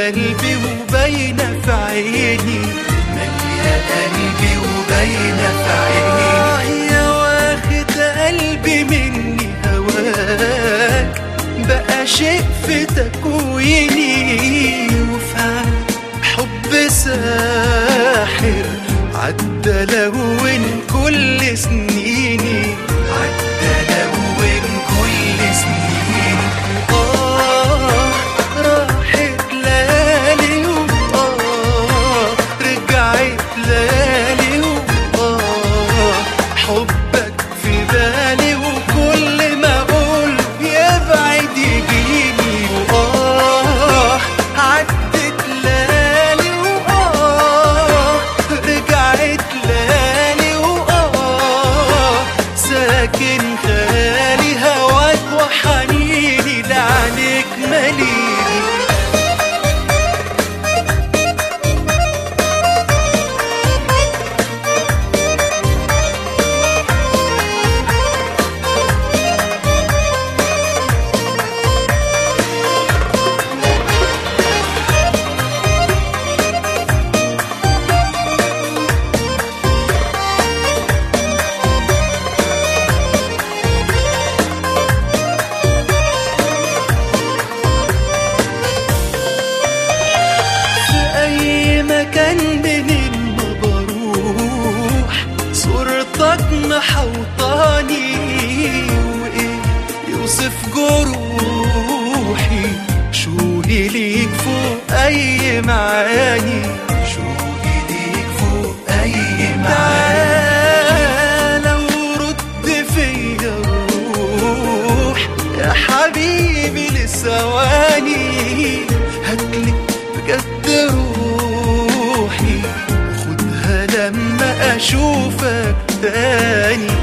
قلبي وباينة في عيني مالية قلبي وباينة في عيني يا واخد قلبي مني هواك بقى شيء في تكويني وفعلا حب ساحر عدى لون كل سنيني عدى لون كل سنيني آه راحت لالي وآه رجعت لالي وآه حبك في بالي وكل ما أقول يبعد يجيني وآه عدت لالي وآه رجعت لالي وآه ساكن خالي هواك وحنيني لعنيك مليني في أي مكان منين ما بروح صورتك محوطاني وإيه يوصف جروحي شوقي ليك فوق أي معاني شوقي ليك فوق أي معاني تعالى ورد فيا الروح يا حبيبي لثواني هاتلي بجد روحي خدها لما اشوفك تاني